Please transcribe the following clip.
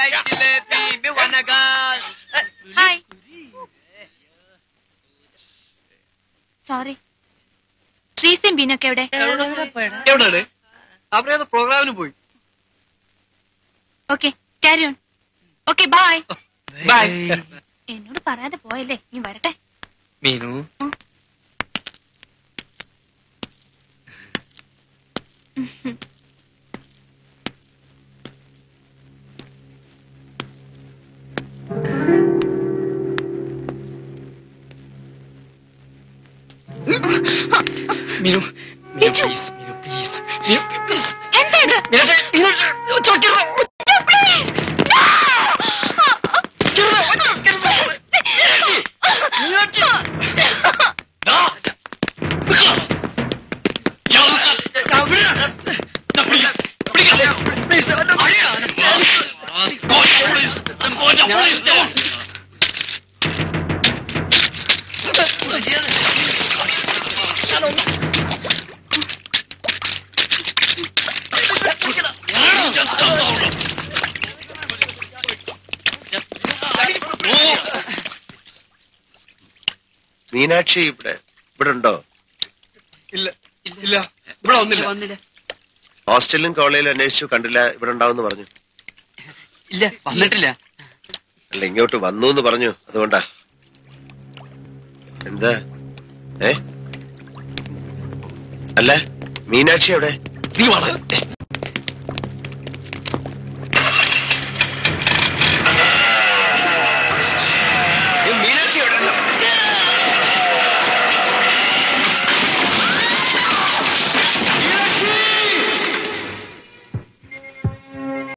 hi sorry ട്രീസിയും ബീനൊക്കെ എവിടെ എവിടെയാണ് അവരേത് പ്രോഗ്രാമിന് പോയി okay carry on okay bye bye എന്നോട് പറയാതെ പോയല്ലേ നീ വരട്ടെ Meenu Meenu Meenu please Meenu please Meenu please എന്താ ഇത് മീനാക്ഷി മീനാക്ഷി ചോദിക്കരുത് പ്ലീസ് മീനാക്ഷി ഇവിടെ ഇവിടെ ഉണ്ടോ ഇല്ല ഇല്ല ഇവിടെ ഒന്നില്ല വന്നില്ല ഹോസ്റ്റലിലും കോളേജിലും അന്വേഷിച്ചു കണ്ടില്ല ഇവിടെ ഉണ്ടാവും പറഞ്ഞു ഇല്ല വന്നിട്ടില്ല അല്ല ഇങ്ങോട്ട് വന്നു എന്ന് പറഞ്ഞു അതുകൊണ്ടാ എന്താ ഏ അല്ല മീനാക്ഷി എവിടെ നീ വള